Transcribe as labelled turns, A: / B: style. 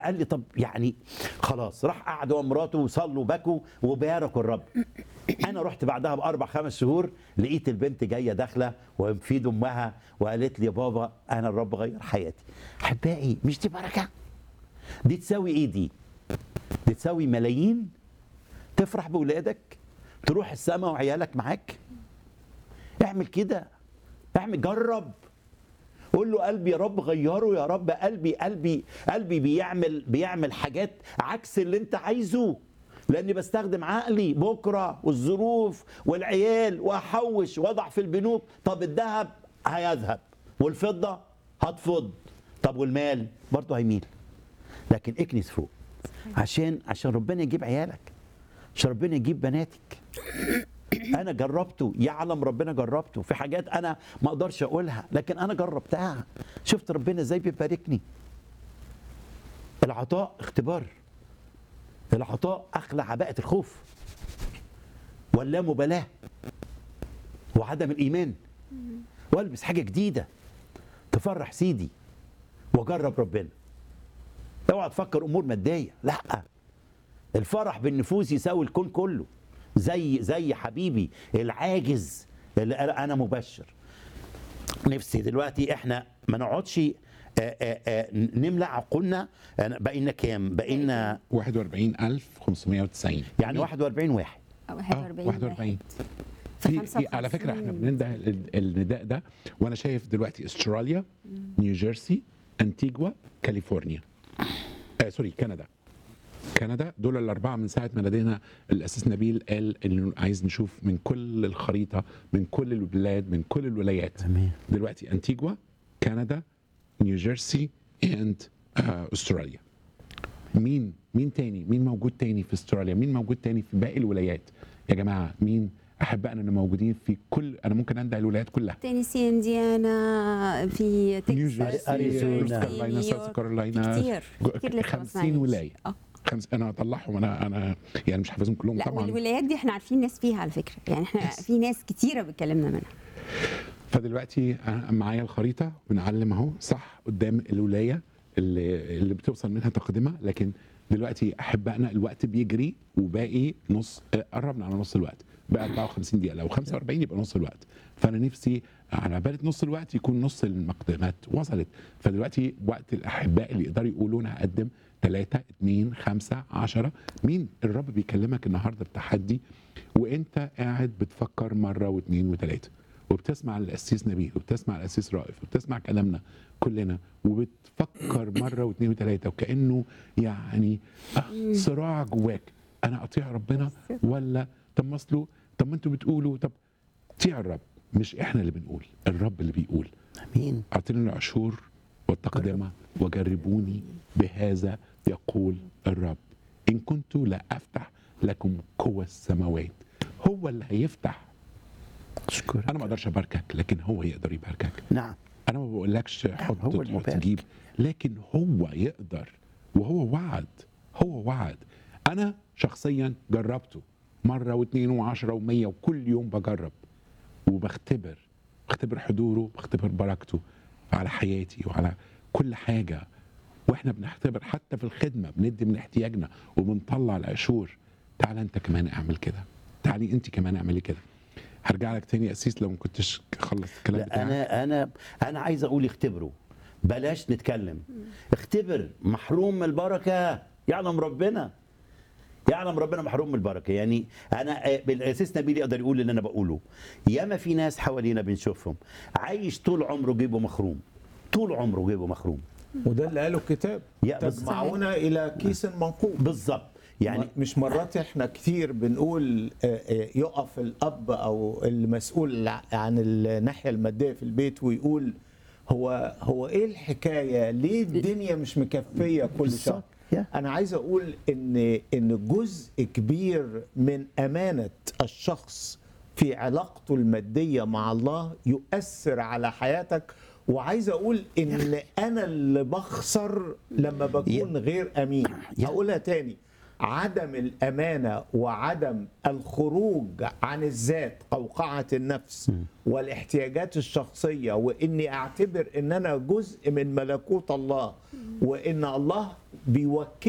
A: قال لي طب يعني خلاص راح قعد هو ومراته وصلوا بكوا وباركوا الرب انا رحت بعدها باربع خمس شهور لقيت البنت جايه داخله وفي ايد امها وقالت لي يا بابا انا الرب غير حياتي احبائي مش دي بركه دي تساوي ايه دي دي تساوي ملايين تفرح باولادك تروح السماء وعيالك معاك اعمل كده اعمل جرب قول له قلبي يا رب غيره يا رب قلبي قلبي قلبي بيعمل بيعمل حاجات عكس اللي انت عايزه لاني بستخدم عقلي بكره والظروف والعيال واحوش واضع في البنوك طب الذهب هيذهب والفضه هتفض طب والمال برضه هيميل لكن اكنس فوق عشان عشان ربنا يجيب عيالك عشان ربنا يجيب بناتك انا جربته يعلم ربنا جربته في حاجات انا ما اقدرش اقولها لكن انا جربتها شفت ربنا ازاي بيباركني العطاء اختبار العطاء اخلع عباءه الخوف واللامبالاه وعدم الايمان والبس حاجه جديده تفرح سيدي واجرب ربنا اوعى تفكر امور ماديه لا الفرح بالنفوس يساوي الكون كله زي زي حبيبي العاجز اللي قال انا مبشر نفسي دلوقتي احنا ما نقعدش آه، آه، آه، نملى عقولنا أنا بقينا كام بقينا
B: 41590
A: يعني 41 واحد
C: أو
B: اه
C: 41
B: 41
C: في
B: في, في على فكره احنا
C: 55
B: بننده ال- النداء ده وانا شايف دلوقتي استراليا نيوجيرسي انتيجوا كاليفورنيا آه سوري كندا كندا دول الاربعه من ساعه ما نادينا الاساس نبيل قال انه عايز نشوف من كل الخريطه من كل البلاد من كل الولايات
A: تمام
B: دلوقتي انتيجوا كندا نيوجيرسي اند استراليا مين مين تاني مين موجود تاني في استراليا مين موجود تاني في باقي الولايات يا جماعه مين احبائنا اللي موجودين في كل انا ممكن انده الولايات كلها
C: تينيسي انديانا في
B: نيو
C: تكساس
B: جيرسي
A: أريزونا.
B: نورث كارولاينا ساوث كارولاينا
C: كتير كتير لسه ما
B: 50
C: سمعناش.
B: ولايه
C: اه
B: خمس انا اطلعهم انا انا يعني مش حافظهم كلهم
C: لا
B: طبعا
C: والولايات دي احنا عارفين ناس فيها على فكره يعني احنا
B: Yes.
C: في ناس كتيره بتكلمنا منها
B: فدلوقتي أنا معايا الخريطه بنعلم اهو صح قدام الولايه اللي اللي بتوصل منها تقدمه لكن دلوقتي احبائنا الوقت بيجري وباقي نص آه، قربنا على نص الوقت بقى 54 دقيقه لو 45 يبقى نص الوقت فانا نفسي على بالة نص الوقت يكون نص المقدمات وصلت فدلوقتي وقت الاحباء اللي يقدروا يقولوا انا هقدم 3 2 5 10 مين الرب بيكلمك النهارده بتحدي وانت قاعد بتفكر مره واثنين وثلاثه وبتسمع القسيس نبيل وبتسمع القسيس رائف وبتسمع كلامنا كلنا وبتفكر مره واثنين وثلاثه وكانه يعني آه، صراع جواك انا اطيع ربنا ولا طب ما اصله طب ما انتوا بتقولوا طب اطيع الرب مش احنا اللي بنقول الرب اللي بيقول
A: امين
B: اعطيني العشور والتقدمه وجربوني بهذا يقول الرب ان كنت لا افتح لكم قوى السماوات هو اللي هيفتح
A: اشكرك
B: انا ما اقدرش اباركك لكن هو يقدر يباركك
A: نعم
B: انا ما بقولكش حط
A: هو
B: تحط
A: المبارك.
B: تجيب لكن هو يقدر وهو وعد هو وعد انا شخصيا جربته مره واثنين وعشرة ومية وكل يوم بجرب وبختبر بختبر حضوره بختبر بركته على حياتي وعلى كل حاجه واحنا بنختبر حتى في الخدمه بندي من احتياجنا وبنطلع العشور تعال انت كمان اعمل كده تعالي انت كمان اعملي كده هرجع لك تاني يا اسيس لو ما كنتش خلصت الكلام
A: لا
B: بتاعك
A: انا انا انا عايز اقول اختبروا بلاش نتكلم اختبر محروم من البركه يعلم ربنا يعلم ربنا محروم من البركه يعني انا آه، بالاساس نبيل يقدر يقول اللي انا بقوله ياما في ناس حوالينا بنشوفهم عايش طول عمره جيبه مخروم طول عمره جيبه مخروم
D: وده اللي قاله الكتاب
A: يا بس-
D: تجمعونا الى كيس منقوب
A: بالظبط يعني
D: يعني مش مرات احنا كتير بنقول آه، آه، يقف الاب او المسؤول عن الناحيه الماديه في البيت ويقول هو هو ايه الحكايه ليه الدنيا مش مكفيه كل شهر
A: بالظبط. يا.
D: انا عايز اقول ان ان جزء كبير من امانه الشخص في علاقته الماديه مع الله يؤثر على حياتك وعايز اقول ان انا اللي بخسر لما بكون غير امين
A: يا.
D: هقولها تاني عدم الامانه وعدم الخروج عن الذات قوقعه النفس والاحتياجات الشخصيه واني اعتبر ان انا جزء من ملكوت الله وان الله بيوكل